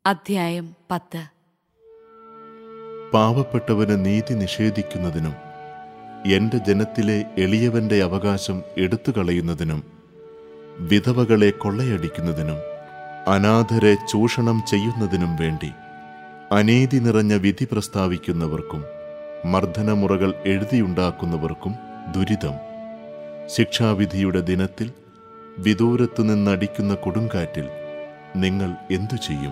അധ്യായം പത്ത് പാവപ്പെട്ടവന് നീതി നിഷേധിക്കുന്നതിനും എന്റെ ജനത്തിലെ എളിയവന്റെ അവകാശം എടുത്തു കളയുന്നതിനും വിധവകളെ കൊള്ളയടിക്കുന്നതിനും അനാഥരെ ചൂഷണം ചെയ്യുന്നതിനും വേണ്ടി അനീതി നിറഞ്ഞ വിധി പ്രസ്താവിക്കുന്നവർക്കും മർദ്ദനമുറകൾ എഴുതിയുണ്ടാക്കുന്നവർക്കും ദുരിതം ശിക്ഷാവിധിയുടെ ദിനത്തിൽ വിദൂരത്തു നിന്നടിക്കുന്ന കൊടുങ്കാറ്റിൽ നിങ്ങൾ എന്തു ചെയ്യും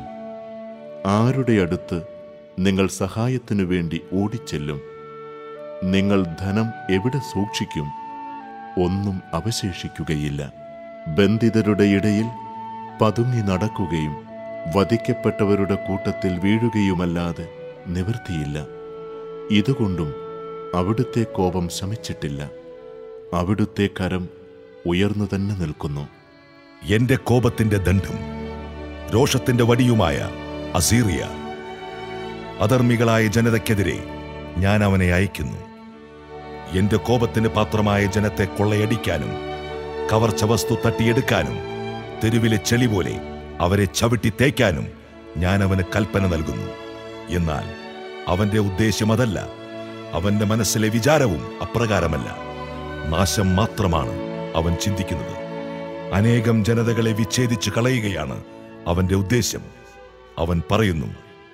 ആരുടെ അടുത്ത് നിങ്ങൾ സഹായത്തിനു വേണ്ടി ഓടിച്ചെല്ലും നിങ്ങൾ ധനം എവിടെ സൂക്ഷിക്കും ഒന്നും അവശേഷിക്കുകയില്ല ബന്ധിതരുടെ ഇടയിൽ പതുങ്ങി നടക്കുകയും വധിക്കപ്പെട്ടവരുടെ കൂട്ടത്തിൽ വീഴുകയുമല്ലാതെ നിവൃത്തിയില്ല ഇതുകൊണ്ടും അവിടുത്തെ കോപം ശമിച്ചിട്ടില്ല അവിടുത്തെ കരം ഉയർന്നു തന്നെ നിൽക്കുന്നു എന്റെ കോപത്തിന്റെ ദണ്ഡും രോഷത്തിന്റെ വടിയുമായ അസീറിയ അധർമ്മികളായ ജനതയ്ക്കെതിരെ ഞാൻ അവനെ അയക്കുന്നു എന്റെ കോപത്തിന് പാത്രമായ ജനത്തെ കൊള്ളയടിക്കാനും കവർച്ച വസ്തു തട്ടിയെടുക്കാനും തെരുവിലെ ചെളി പോലെ അവരെ ചവിട്ടി തേക്കാനും ഞാൻ അവന് കൽപ്പന നൽകുന്നു എന്നാൽ അവന്റെ ഉദ്ദേശ്യം അതല്ല അവന്റെ മനസ്സിലെ വിചാരവും അപ്രകാരമല്ല നാശം മാത്രമാണ് അവൻ ചിന്തിക്കുന്നത് അനേകം ജനതകളെ വിച്ഛേദിച്ച് കളയുകയാണ് അവന്റെ ഉദ്ദേശ്യം അവൻ പറയുന്നു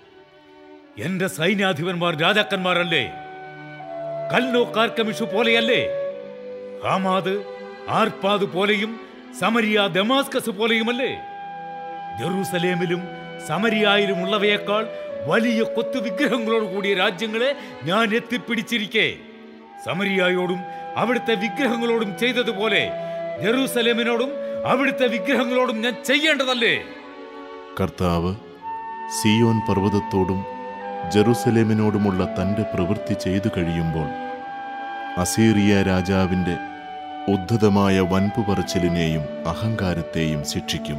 എന്റെ സൈന്യാധിപന്മാർ രാജാക്കന്മാരല്ലേ കൽനോ കാർക്കമിഷു പോലെയല്ലേ ഹാമാദ് ആർപ്പാദ് പോലെയും സമരിയ ദമാസ്കസ് പോലെയുമല്ലേ ജെറൂസലേമിലും സമരിയായിലും ഉള്ളവയേക്കാൾ വലിയ കൊത്തു വിഗ്രഹങ്ങളോട് കൂടിയ രാജ്യങ്ങളെ ഞാൻ എത്തിപ്പിടിച്ചിരിക്കെ സമരിയായോടും അവിടുത്തെ വിഗ്രഹങ്ങളോടും ചെയ്തതുപോലെ ജെറൂസലേമിനോടും അവിടുത്തെ വിഗ്രഹങ്ങളോടും ഞാൻ ചെയ്യേണ്ടതല്ലേ കർത്താവ് സിയോൻ പർവ്വതത്തോടും ജെറുസലേമിനോടുമുള്ള തന്റെ പ്രവൃത്തി ചെയ്തു കഴിയുമ്പോൾ അസീറിയ രാജാവിന്റെ ഉദ്ധതമായ വൻപു പറച്ചിലിനെയും അഹങ്കാരത്തെയും ശിക്ഷിക്കും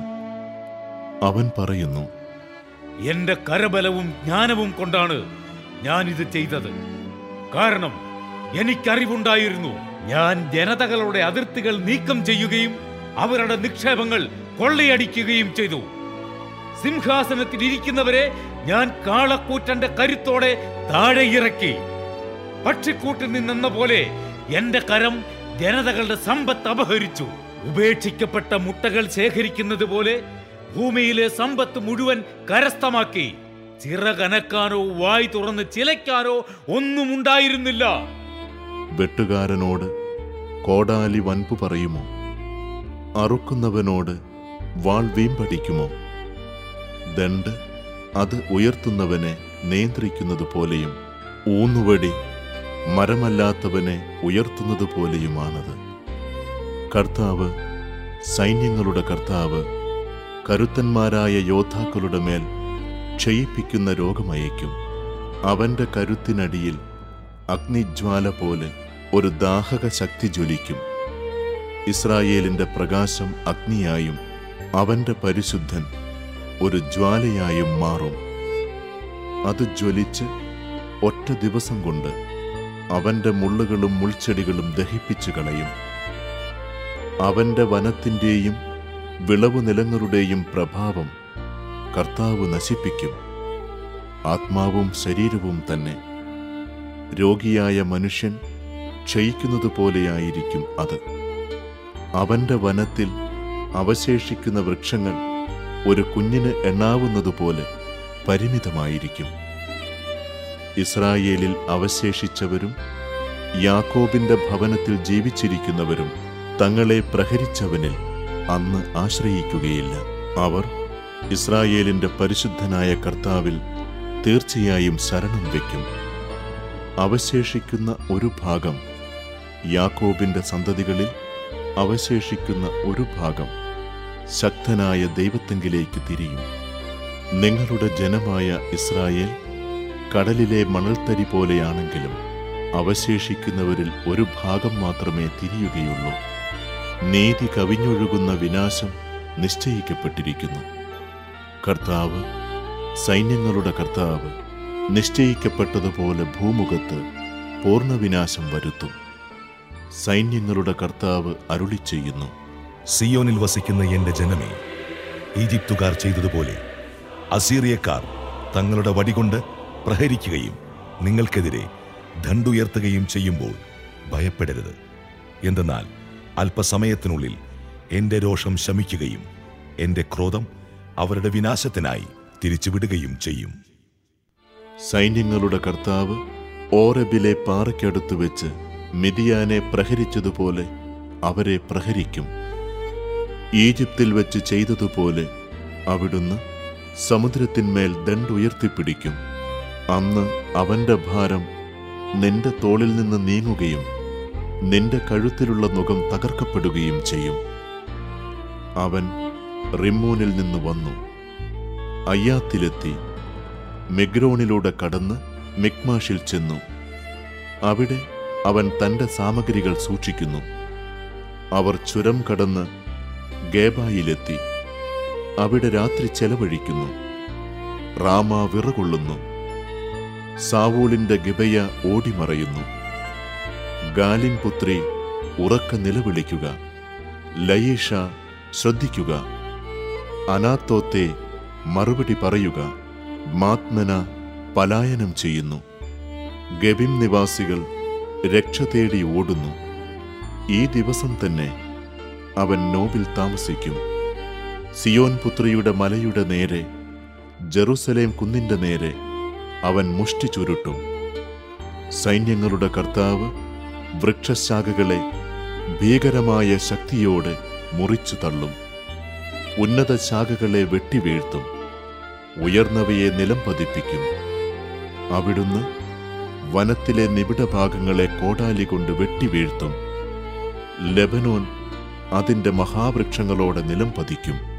അവൻ പറയുന്നു എന്റെ കരബലവും ജ്ഞാനവും കൊണ്ടാണ് ഞാൻ ഇത് ചെയ്തത് കാരണം എനിക്കറിവുണ്ടായിരുന്നു ഞാൻ ജനതകളുടെ അതിർത്തികൾ നീക്കം ചെയ്യുകയും അവരുടെ നിക്ഷേപങ്ങൾ കൊള്ളയടിക്കുകയും ചെയ്തു സിംഹാസനത്തിൽ ഇരിക്കുന്നവരെ ഞാൻ കാളക്കൂറ്റന്റെ കരുത്തോടെ താഴെ ഇറക്കി പക്ഷിക്കൂട്ടിൽ നിന്നെന്ന പോലെ എന്റെ കരം ജനതകളുടെ സമ്പത്ത് അപഹരിച്ചു ഉപേക്ഷിക്കപ്പെട്ട മുട്ടകൾ ശേഖരിക്കുന്നത് പോലെ ഭൂമിയിലെ സമ്പത്ത് മുഴുവൻ കരസ്ഥമാക്കി ചിറകനക്കാനോ വായി തുറന്ന് ചിലയ്ക്കാനോ ഒന്നും ഉണ്ടായിരുന്നില്ല വെട്ടുകാരനോട് കോടാലി വൻപു പറയുമോ അറുക്കുന്നവനോട് വാൾ വീമ്പടിക്കുമോ ദണ്ട് അത് ഉയർത്തുന്നവനെ നിയന്ത്രിക്കുന്നത് പോലെയും ഊന്നുവടി മരമല്ലാത്തവനെ ഉയർത്തുന്നത് പോലെയുമാണത് കർത്താവ് സൈന്യങ്ങളുടെ കർത്താവ് കരുത്തന്മാരായ യോദ്ധാക്കളുടെ മേൽ ക്ഷയിപ്പിക്കുന്ന രോഗമയക്കും അവന്റെ കരുത്തിനടിയിൽ അഗ്നിജ്വാല പോലെ ഒരു ദാഹക ശക്തി ജ്വലിക്കും ഇസ്രായേലിന്റെ പ്രകാശം അഗ്നിയായും അവന്റെ പരിശുദ്ധൻ ഒരു ജ്വാലയായും മാറും അത് ജ്വലിച്ച് ഒറ്റ ദിവസം കൊണ്ട് അവന്റെ മുള്ളുകളും മുൾച്ചെടികളും ദഹിപ്പിച്ചു കളയും അവന്റെ വനത്തിന്റെയും വിളവു നിലങ്ങളുടെയും പ്രഭാവം കർത്താവ് നശിപ്പിക്കും ആത്മാവും ശരീരവും തന്നെ രോഗിയായ മനുഷ്യൻ ക്ഷയിക്കുന്നത് പോലെയായിരിക്കും അത് അവന്റെ വനത്തിൽ അവശേഷിക്കുന്ന വൃക്ഷങ്ങൾ ഒരു കുഞ്ഞിന് എണ്ണാവുന്നതുപോലെ പരിമിതമായിരിക്കും ഇസ്രായേലിൽ അവശേഷിച്ചവരും യാക്കോബിന്റെ ഭവനത്തിൽ ജീവിച്ചിരിക്കുന്നവരും തങ്ങളെ പ്രഹരിച്ചവനിൽ അന്ന് ആശ്രയിക്കുകയില്ല അവർ ഇസ്രായേലിന്റെ പരിശുദ്ധനായ കർത്താവിൽ തീർച്ചയായും ശരണം വയ്ക്കും അവശേഷിക്കുന്ന ഒരു ഭാഗം യാക്കോബിന്റെ സന്തതികളിൽ അവശേഷിക്കുന്ന ഒരു ഭാഗം ശക്തനായ ദൈവത്തെങ്കിലേക്ക് തിരിയും നിങ്ങളുടെ ജനമായ ഇസ്രായേൽ കടലിലെ മണൽത്തരി പോലെയാണെങ്കിലും അവശേഷിക്കുന്നവരിൽ ഒരു ഭാഗം മാത്രമേ തിരിയുകയുള്ളൂ നീതി കവിഞ്ഞൊഴുകുന്ന വിനാശം നിശ്ചയിക്കപ്പെട്ടിരിക്കുന്നു കർത്താവ് സൈന്യങ്ങളുടെ കർത്താവ് നിശ്ചയിക്കപ്പെട്ടതുപോലെ ഭൂമുഖത്ത് പൂർണ്ണവിനാശം വരുത്തും സൈന്യങ്ങളുടെ കർത്താവ് അരുളി ചെയ്യുന്നു സിയോനിൽ വസിക്കുന്ന എന്റെ ജനമേ ഈജിപ്തുകാർ ചെയ്തതുപോലെ അസീറിയക്കാർ തങ്ങളുടെ വടികൊണ്ട് പ്രഹരിക്കുകയും നിങ്ങൾക്കെതിരെ ദണ്ടുയർത്തുകയും ചെയ്യുമ്പോൾ ഭയപ്പെടരുത് എന്തെന്നാൽ അല്പസമയത്തിനുള്ളിൽ എന്റെ രോഷം ശമിക്കുകയും എന്റെ ക്രോധം അവരുടെ വിനാശത്തിനായി തിരിച്ചുവിടുകയും ചെയ്യും സൈന്യങ്ങളുടെ കർത്താവ് ഓറബിലെ പാറയ്ക്കടുത്ത് വെച്ച് മിതിയാനെ പ്രഹരിച്ചതുപോലെ അവരെ പ്രഹരിക്കും ഈജിപ്തിൽ വെച്ച് ചെയ്തതുപോലെ അവിടുന്ന് സമുദ്രത്തിന്മേൽ ദണ്ടുയർത്തിപ്പിടിക്കും അന്ന് അവന്റെ ഭാരം നിന്റെ തോളിൽ നിന്ന് നീങ്ങുകയും നിന്റെ കഴുത്തിലുള്ള നുകം തകർക്കപ്പെടുകയും ചെയ്യും അവൻ റിമ്മൂനിൽ നിന്ന് വന്നു അയ്യാത്തിലെത്തി മെഗ്രോണിലൂടെ കടന്ന് മിക്മാഷിൽ ചെന്നു അവിടെ അവൻ തന്റെ സാമഗ്രികൾ സൂക്ഷിക്കുന്നു അവർ ചുരം കടന്ന് ഗേബായിലെത്തി അവിടെ രാത്രി ചെലവഴിക്കുന്നു റാമ വിറകൊള്ളുന്നു സാവൂളിന്റെ ഗിബയ ഓടിമറയുന്നു ഗാലിൻ പുത്രി ഉറക്ക നിലവിളിക്കുക ലയീഷ ശ്രദ്ധിക്കുക അനാത്തോത്തെ മറുപടി പറയുക മാത്മന പലായനം ചെയ്യുന്നു ഗബിം നിവാസികൾ രക്ഷ തേടി ഓടുന്നു ഈ ദിവസം തന്നെ അവൻ നോബിൽ താമസിക്കും സിയോൻ പുത്രിയുടെ മലയുടെ നേരെ ജെറുസലേം കുന്നിന്റെ നേരെ അവൻ മുഷ്ടി ചുരുട്ടും സൈന്യങ്ങളുടെ കർത്താവ് വൃക്ഷശാഖകളെ ഭീകരമായ ശക്തിയോടെ മുറിച്ചു തള്ളും ഉന്നത ശാഖകളെ വെട്ടിവീഴ്ത്തും ഉയർന്നവയെ നിലം പതിപ്പിക്കും അവിടുന്ന് വനത്തിലെ നിബിഡ ഭാഗങ്ങളെ കോടാലി കൊണ്ട് വെട്ടിവീഴ്ത്തും ലെബനോൻ അതിന്റെ മഹാവൃക്ഷങ്ങളോടെ നിലം പതിക്കും